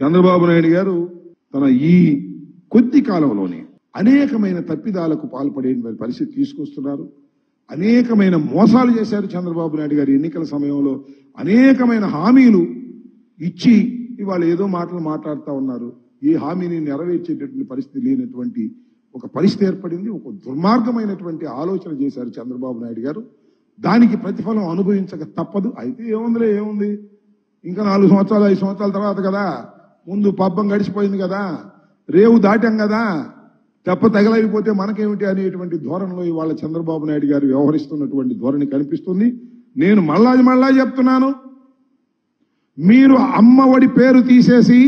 చంద్రబాబు నాయుడు గారు తన ఈ కొద్ది కాలంలోనే అనేకమైన తప్పిదాలకు పాల్పడే పరిస్థితి తీసుకొస్తున్నారు అనేకమైన మోసాలు చేశారు చంద్రబాబు నాయుడు గారు ఎన్నికల సమయంలో అనేకమైన హామీలు ఇచ్చి ఇవాళ ఏదో మాటలు మాట్లాడుతూ ఉన్నారు ఈ హామీని నెరవేర్చేటటువంటి పరిస్థితి లేనటువంటి ఒక పరిస్థితి ఏర్పడింది ఒక దుర్మార్గమైనటువంటి ఆలోచన చేశారు చంద్రబాబు నాయుడు గారు దానికి ప్రతిఫలం అనుభవించక తప్పదు అయితే ఏముందిలే ఏముంది ఇంకా నాలుగు సంవత్సరాలు ఐదు సంవత్సరాల తర్వాత కదా ముందు పబ్బం గడిచిపోయింది కదా రేవు దాటాం కదా తెప్ప తగలైపోతే మనకేమిటి అనేటువంటి ధోరణిలో ఇవాళ చంద్రబాబు నాయుడు గారు వ్యవహరిస్తున్నటువంటి ధోరణి కనిపిస్తుంది నేను మళ్ళా మళ్ళా చెప్తున్నాను మీరు అమ్మఒడి పేరు తీసేసి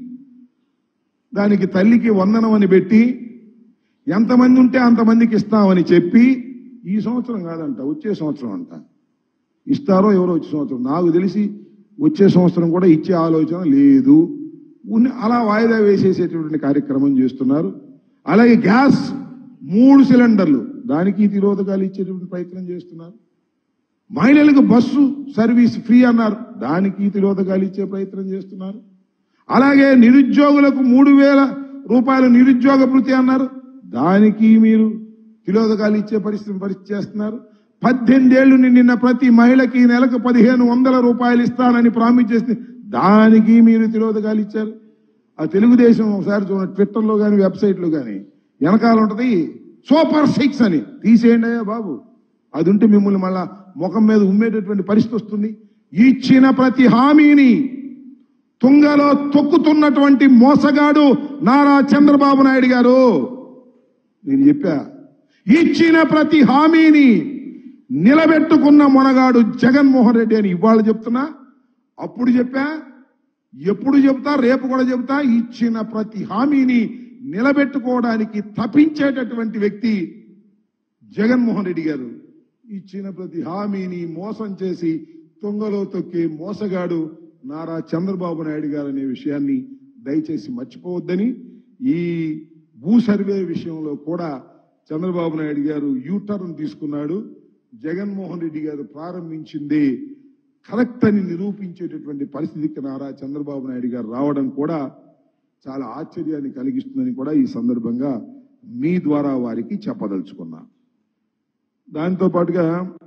దానికి తల్లికి వందనం అని పెట్టి ఎంతమంది ఉంటే అంతమందికి ఇస్తామని చెప్పి ఈ సంవత్సరం కాదంట వచ్చే సంవత్సరం అంట ఇస్తారో ఎవరో వచ్చే సంవత్సరం నాకు తెలిసి వచ్చే సంవత్సరం కూడా ఇచ్చే ఆలోచన లేదు ఉన్న- అలా వాయిదా వేసేసేటువంటి కార్యక్రమం చేస్తున్నారు అలాగే గ్యాస్ మూడు సిలిండర్లు దానికి తిరోధకాలు ఇచ్చేటువంటి ప్రయత్నం చేస్తున్నారు మహిళలకు బస్సు సర్వీస్ ఫ్రీ అన్నారు దానికి తిరోధకాలు ఇచ్చే ప్రయత్నం చేస్తున్నారు అలాగే నిరుద్యోగులకు మూడు వేల రూపాయలు నిరుద్యోగ భృతి అన్నారు దానికి మీరు తిలోదకాలు ఇచ్చే పరిస్థితి పరిస్థితి చేస్తున్నారు పద్దెనిమిదేళ్లు నిండిన ప్రతి మహిళకి నెలకు పదిహేను వందల రూపాయలు ఇస్తానని ప్రామిస్ చేసి దానికి మీరు తిలోదకాలు ఇచ్చారు ఆ తెలుగుదేశం ఒకసారి చూడండి ట్విట్టర్లో కానీ వెబ్సైట్లో కానీ వెనకాల ఉంటది సూపర్ సిక్స్ అని తీసేయండి అయ్యా బాబు అది ఉంటే మిమ్మల్ని మళ్ళా ముఖం మీద ఉమ్మేటటువంటి పరిస్థితి వస్తుంది ఇచ్చిన ప్రతి హామీని తుంగలో తొక్కుతున్నటువంటి మోసగాడు నారా చంద్రబాబు నాయుడు గారు నేను చెప్పా ఇచ్చిన ప్రతి హామీని నిలబెట్టుకున్న మొనగాడు జగన్మోహన్ రెడ్డి అని ఇవాళ చెప్తున్నా అప్పుడు చెప్పా ఎప్పుడు చెప్తా రేపు కూడా చెప్తా ఇచ్చిన ప్రతి హామీని నిలబెట్టుకోవడానికి తప్పించేటటువంటి వ్యక్తి జగన్మోహన్ రెడ్డి గారు ఇచ్చిన ప్రతి హామీని మోసం చేసి తుంగలో తొక్కే మోసగాడు నారా చంద్రబాబు నాయుడు గారు అనే విషయాన్ని దయచేసి మర్చిపోవద్దని ఈ భూ సర్వే విషయంలో కూడా చంద్రబాబు నాయుడు గారు యూటర్న్ తీసుకున్నాడు జగన్మోహన్ రెడ్డి గారు ప్రారంభించింది కరెక్ట్ అని నిరూపించేటటువంటి పరిస్థితికి నారా చంద్రబాబు నాయుడు గారు రావడం కూడా చాలా ఆశ్చర్యాన్ని కలిగిస్తుందని కూడా ఈ సందర్భంగా మీ ద్వారా వారికి చెప్పదలుచుకున్నా దాంతో పాటుగా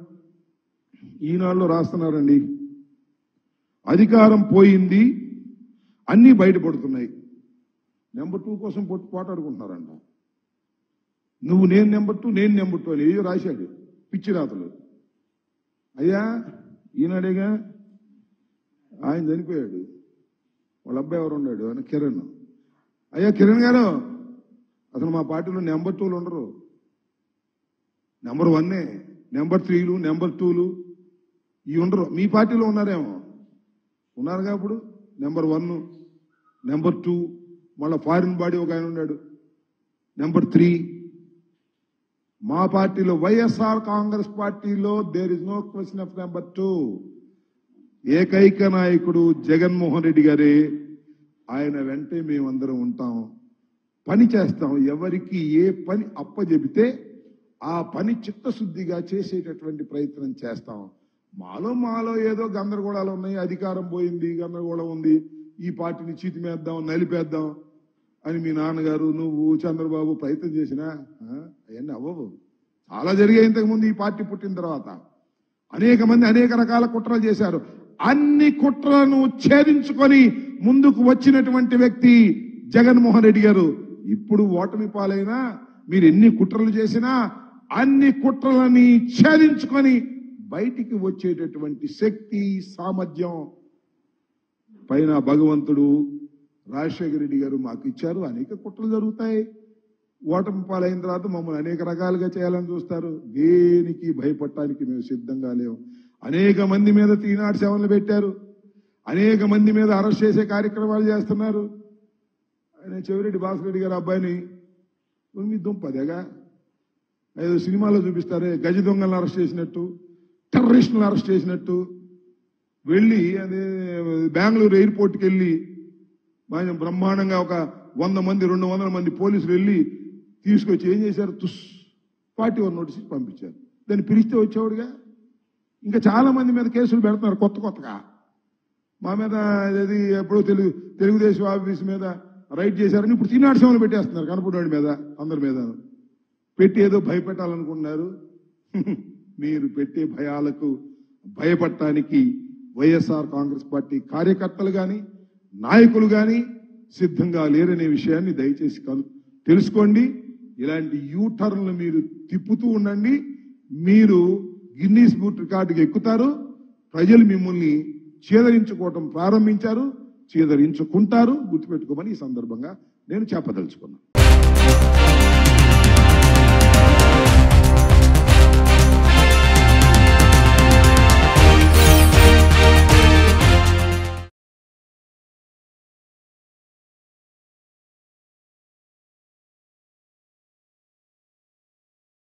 ఈనాడులో రాస్తున్నారండి అధికారం పోయింది అన్నీ బయటపడుతున్నాయి నెంబర్ టూ కోసం పొట్టు పోటాడుకుంటున్నారంట నువ్వు నేను నెంబర్ టూ నేను నెంబర్ టూ అని ఏదో రాశాడు పిచ్చి రాతలు అయ్యా ఈనాడేగా ఆయన చనిపోయాడు వాళ్ళ అబ్బాయి ఎవరు ఉన్నాడు ఆయన కిరణ్ అయ్యా కిరణ్ గారు అసలు మా పార్టీలో నెంబర్ టూలు ఉండరు నెంబర్ వన్నే నెంబర్ త్రీలు నెంబర్ టూలు ఇవి ఉండరు మీ పార్టీలో ఉన్నారేమో ఉన్నారుగా ఇప్పుడు నెంబర్ వన్ నెంబర్ టూ మళ్ళీ ఫారిన్ బాడీ ఒక ఆయన ఉన్నాడు నెంబర్ త్రీ మా పార్టీలో వైఎస్ఆర్ కాంగ్రెస్ పార్టీలో there is no question of number two ఏకైక నాయకుడు జగన్మోహన్ రెడ్డి గారే ఆయన వెంటే మేమందరం ఉంటాం పని చేస్తాం ఎవరికి ఏ పని అప్పజెబితే ఆ పని చిత్తశుద్ధిగా చేసేటటువంటి ప్రయత్నం చేస్తాం మాలో మాలో ఏదో గందరగోళాలు ఉన్నాయి అధికారం పోయింది గందరగోళం ఉంది ఈ పార్టీని చీతిమేద్దాం నలిపేద్దాం అని మీ నాన్నగారు నువ్వు చంద్రబాబు ప్రయత్నం చేసినా ఆ, అవన్నీ అవ్వవు చాలా జరిగాయి ఇంతకుముందు ఈ పార్టీ పుట్టిన తర్వాత అనేక మంది అనేక రకాల కుట్రలు చేశారు అన్ని కుట్రలను ఛేదించుకొని ముందుకు వచ్చినటువంటి వ్యక్తి జగన్మోహన్ రెడ్డి గారు ఇప్పుడు ఓటమి పాలైనా మీరు ఎన్ని కుట్రలు చేసినా అన్ని కుట్రలని ఛేదించుకొని బయటికి వచ్చేటటువంటి శక్తి సామర్థ్యం పైన భగవంతుడు రాజశేఖర రెడ్డి గారు మాకు ఇచ్చారు అనేక కుట్రలు జరుగుతాయి ఓటమి పాలైన తర్వాత మమ్మల్ని అనేక రకాలుగా చేయాలని చూస్తారు దేనికి భయపడటానికి మేము సిద్ధంగా లేవు అనేక మంది మీద త్రీనాట్ సెవెన్లు పెట్టారు అనేక మంది మీద అరెస్ట్ చేసే కార్యక్రమాలు చేస్తున్నారు ఆయన చెవిరెడ్డి భాస్కర్ రెడ్డి గారు అబ్బాయిని మీ దుంపదేగా ఏదో సినిమాలో చూపిస్తారే గజ దొంగలను అరెస్ట్ చేసినట్టు టెర్రరిస్టులను అరెస్ట్ చేసినట్టు వెళ్ళి అదే బెంగళూరు ఎయిర్పోర్ట్కి వెళ్ళి మనం బ్రహ్మాండంగా ఒక వంద మంది రెండు వందల మంది పోలీసులు వెళ్ళి తీసుకొచ్చి ఏం చేశారు తుస్ ఫార్టీ వన్ నోటీస్ ఇచ్చి పంపించారు దాన్ని పిలిస్తే వచ్చేవాడుగా ఇంకా చాలా మంది మీద కేసులు పెడుతున్నారు కొత్త కొత్తగా మా మీద అది ఎప్పుడో తెలుగు తెలుగుదేశం ఆఫీస్ మీద రైట్ చేశారని ఇప్పుడు తినాడ్సంలో పెట్టేస్తున్నారు కనపడివాడి మీద అందరి మీద పెట్టి ఏదో భయపెట్టాలనుకుంటున్నారు మీరు పెట్టే భయాలకు భయపడటానికి వైఎస్ఆర్ కాంగ్రెస్ పార్టీ కార్యకర్తలు గాని నాయకులు గాని సిద్ధంగా లేరనే విషయాన్ని దయచేసి కలు- తెలుసుకోండి ఇలాంటి యూ టర్న్లు మీరు తిప్పుతూ ఉండండి మీరు గిన్నీస్ బుక్ రికార్డుకి ఎక్కుతారు ప్రజలు మిమ్మల్ని చీదరించుకోవటం ప్రారంభించారు చీదరించుకుంటారు గుర్తుపెట్టుకోమని ఈ సందర్భంగా నేను చెప్పదలుచుకున్నాను